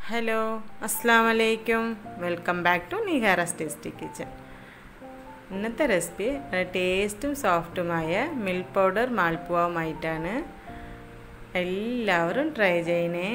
hello അസ്സാം വലൈക്കും welcome back to Nihara's tasty kitchen ഇന്നത്തെ റെസിപ്പി നല്ല ടേസ്റ്റും സോഫ്റ്റുമായ മിൽക്ക് പൗഡർ മാൽപ്പുവാവുമായിട്ടാണ് എല്ലാവരും ട്രൈ ചെയ്യണേ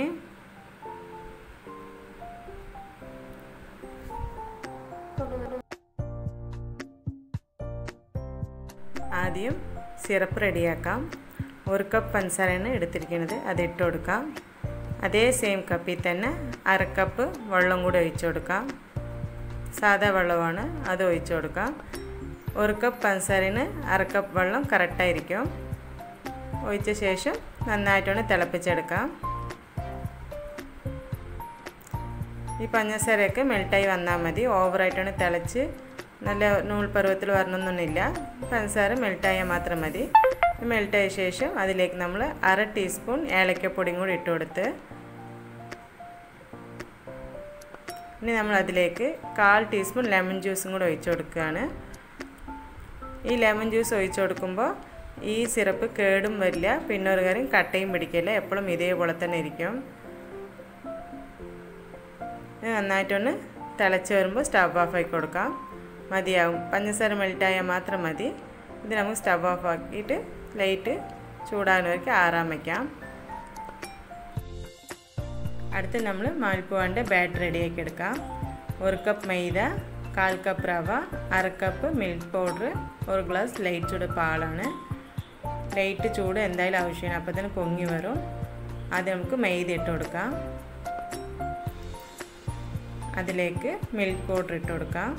ആദ്യം സിറപ്പ് റെഡിയാക്കാം ഒരു കപ്പ് പഞ്ചസാരയാണ് എടുത്തിരിക്കുന്നത് അത് ഇട്ട് കൊടുക്കാം അതേ സെയിം കപ്പിൽ തന്നെ അര കപ്പ് വെള്ളം കൂടി ഒഴിച്ചു കൊടുക്കാം സാധാ വെള്ളമാണ് അത് ഒഴിച്ചു കൊടുക്കാം ഒരു കപ്പ് പഞ്ചസാരന് അര കപ്പ് വെള്ളം കറക്റ്റായിരിക്കും ഒഴിച്ച ശേഷം നന്നായിട്ടൊന്ന് തിളപ്പിച്ചെടുക്കാം ഈ പഞ്ചസാരയൊക്കെ മെൽട്ടായി വന്നാൽ മതി ഓവറായിട്ടൊന്ന് തിളച്ച് നല്ല നൂൽ പരുവത്തിൽ വരണമെന്നൊന്നുമില്ല പഞ്ചസാര മെൽട്ടായാൽ മാത്രം മതി മെൽട്ടായ ശേഷം അതിലേക്ക് നമ്മൾ അര ടീസ്പൂൺ ഏലക്കപ്പൊടിയും കൂടി ഇട്ട് കൊടുത്ത് ഇനി നമ്മൾ അതിലേക്ക് കാൽ ടീസ്പൂൺ ലെമൺ ജ്യൂസും കൂടി ഒഴിച്ചു കൊടുക്കുകയാണ് ഈ ലെമൺ ജ്യൂസ് ഒഴിച്ചു കൊടുക്കുമ്പോൾ ഈ സിറപ്പ് കേടും വരില്ല പിന്നെ ഒരു കാര്യം കട്ടയും പിടിക്കില്ല എപ്പോഴും ഇതേപോലെ തന്നെ ഇരിക്കും നന്നായിട്ടൊന്ന് തിളച്ച് വരുമ്പോൾ സ്റ്റവ് ഓഫ് ആക്കി കൊടുക്കാം മതിയാവും പഞ്ചസാര മെൽറ്റായാൽ മാത്രം മതി ഇത് നമുക്ക് സ്റ്റവ് ഓഫ് ആക്കിയിട്ട് ലൈറ്റ് ചൂടാകുന്നവർക്ക് ആറാൻ വയ്ക്കാം അടുത്ത് നമ്മൾ മാൽപ്പുവാൻ്റെ ബാറ്റ് റെഡിയാക്കി എടുക്കാം ഒരു കപ്പ് മൈദ കാൽ കപ്പ് റവ അര കപ്പ് മിൽക്ക് പൗഡർ ഒരു ഗ്ലാസ് ലൈറ്റ് ചൂട് പാലാണ് ലൈറ്റ് ചൂട് എന്തായാലും ആവശ്യമാണ് അപ്പോൾ തന്നെ പൊങ്ങി വരും ആദ്യം നമുക്ക് മൈദ ഇട്ട് കൊടുക്കാം അതിലേക്ക് മിൽക്ക് പൗഡർ ഇട്ട് കൊടുക്കാം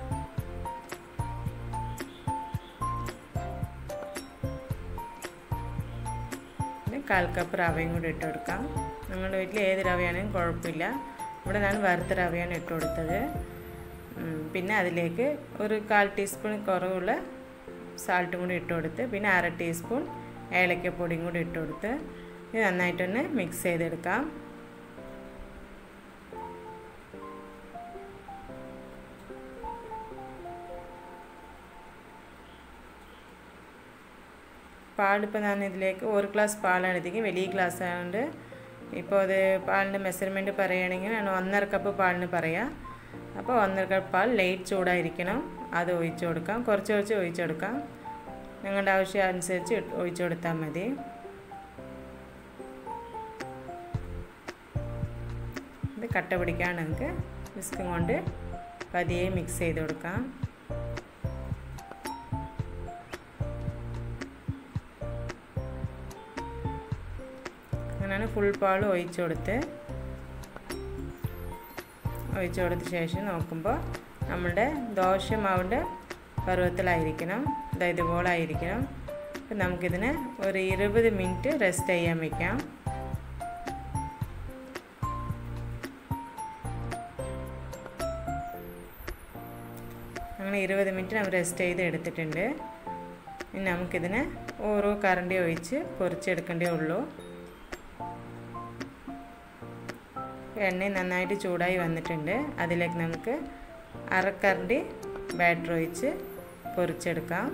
പിന്നെ കാൽ കപ്പ് റവയും കൂടി ഇട്ട് കൊടുക്കാം നിങ്ങളുടെ വീട്ടിൽ ഏത് റവയാണെങ്കിലും കുഴപ്പമില്ല ഇവിടെ ഞാൻ വറുത്ത റവയാണ് ഇട്ട് കൊടുത്തത് പിന്നെ അതിലേക്ക് ഒരു കാൽ ടീസ്പൂൺ കുറവുള്ള സാൾട്ടും കൂടി ഇട്ട് കൊടുത്ത് പിന്നെ അര ടീസ്പൂൺ ഏലക്കപ്പൊടിയും കൂടി ഇട്ട് കൊടുത്ത് ഇത് നന്നായിട്ടൊന്ന് മിക്സ് ചെയ്തെടുക്കാം പാലിപ്പോൾ ഞാൻ ഇതിലേക്ക് ഒരു ഗ്ലാസ് പാലാണ് എടുത്തേക്ക് വലിയ ഗ്ലാസ് ആയതുകൊണ്ട് ഇപ്പോൾ അത് പാലിൻ്റെ മെഷർമെൻറ്റ് പറയുകയാണെങ്കിൽ ഞാൻ ഒന്നര കപ്പ് പാലിന് പറയാം അപ്പോൾ ഒന്നര കപ്പ് പാൽ ലൈറ്റ് ചൂടായിരിക്കണം അത് ഒഴിച്ചു കൊടുക്കാം കുറച്ച് കുറച്ച് ഒഴിച്ചു കൊടുക്കാം നിങ്ങളുടെ ആവശ്യം അനുസരിച്ച് ഒഴിച്ചു കൊടുത്താൽ മതി ഇത് കട്ട പിടിക്കാൻ നമുക്ക് വിസ്കും കൊണ്ട് പതിയെ മിക്സ് ചെയ്ത് കൊടുക്കാം അങ്ങനെയാണ് ഫുൾ പാൽ ഒഴിച്ചു കൊടുത്ത് ഒഴിച്ചു കൊടുത്ത ശേഷം നോക്കുമ്പോൾ നമ്മളുടെ ദോശമാവിൻ്റെ പരുവത്തിലായിരിക്കണം അതായത് ഇതുപോലെ ആയിരിക്കണം അപ്പം നമുക്കിതിനെ ഒരു ഇരുപത് മിനിറ്റ് റെസ്റ്റ് ചെയ്യാൻ വയ്ക്കാം അങ്ങനെ ഇരുപത് മിനിറ്റ് നമ്മൾ റെസ്റ്റ് ചെയ്ത് എടുത്തിട്ടുണ്ട് ഇനി നമുക്കിതിനെ ഓരോ കറണ്ടി ഒഴിച്ച് പൊരിച്ചെടുക്കേണ്ടേ ഉള്ളൂ എണ്ണ നന്നായിട്ട് ചൂടായി വന്നിട്ടുണ്ട് അതിലേക്ക് നമുക്ക് അരക്കരണ്ടി ബാറ്റർ ഒഴിച്ച് പൊരിച്ചെടുക്കാം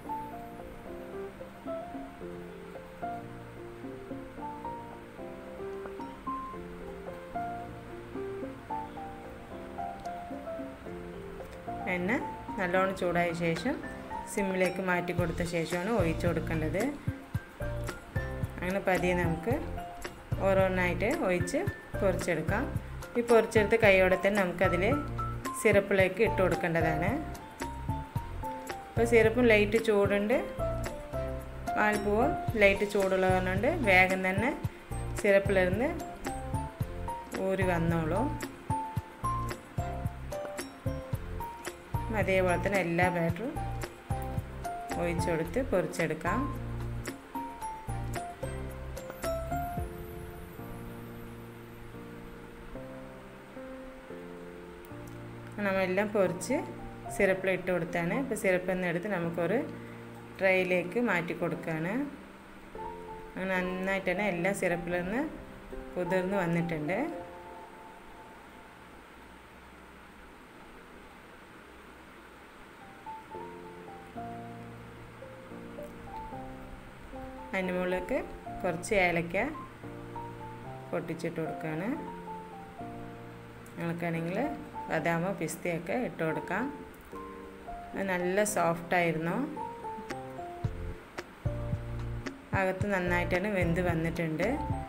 എണ്ണ നല്ലോണം ചൂടായ ശേഷം സിമ്മിലേക്ക് മാറ്റി കൊടുത്ത ശേഷമാണ് ഒഴിച്ചു കൊടുക്കേണ്ടത് അങ്ങനെ പതിയെ നമുക്ക് ഓരോന്നായിട്ട് ഒഴിച്ച് പൊരിച്ചെടുക്കാം ഈ പൊരിച്ചെടുത്ത് കൈയോടെ തന്നെ നമുക്കതിൽ സിറപ്പിലേക്ക് ഇട്ട് കൊടുക്കേണ്ടതാണ് അപ്പോൾ സിറപ്പും ലൈറ്റ് ചൂടുണ്ട് പാൽപ്പൂവും ലൈറ്റ് ചൂടുള്ളതുകൊണ്ട് വേഗം തന്നെ സിറപ്പിലിരുന്ന് ഊരി വന്നോളൂ അതേപോലെ തന്നെ എല്ലാ ബാറ്ററും ഒഴിച്ചെടുത്ത് പൊരിച്ചെടുക്കാം നമ്മളെല്ലാം പൊരിച്ച് സിറപ്പിൽ ഇട്ട് കൊടുത്താണ് ഇപ്പോൾ സിറപ്പിൽ നിന്ന് എടുത്ത് നമുക്കൊരു ട്രേയിലേക്ക് മാറ്റി കൊടുക്കുകയാണ് അങ്ങനെ നന്നായിട്ട് തന്നെ എല്ലാ സിറപ്പിൽ നിന്ന് കുതിർന്ന് വന്നിട്ടുണ്ട് അതിൻ്റെ മുകളിലേക്ക് കുറച്ച് ഏലക്ക പൊട്ടിച്ചിട്ട് കൊടുക്കുകയാണ് നിങ്ങൾക്കാണെങ്കിൽ ബദാമോ പിസ്തയൊക്കെ ഇട്ട് കൊടുക്കാം നല്ല സോഫ്റ്റായിരുന്നു അകത്ത് നന്നായിട്ടാണ് വെന്ത് വന്നിട്ടുണ്ട്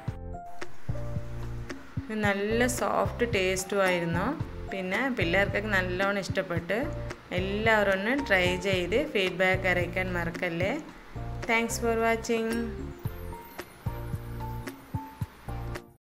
നല്ല സോഫ്റ്റ് ടേസ്റ്റും ആയിരുന്നു പിന്നെ പിള്ളേർക്കൊക്കെ നല്ലോണം ഇഷ്ടപ്പെട്ട് എല്ലാവരും ഒന്ന് ട്രൈ ചെയ്ത് ഫീഡ്ബാക്ക് അറിയിക്കാൻ മറക്കല്ലേ താങ്ക്സ് ഫോർ വാച്ചിങ്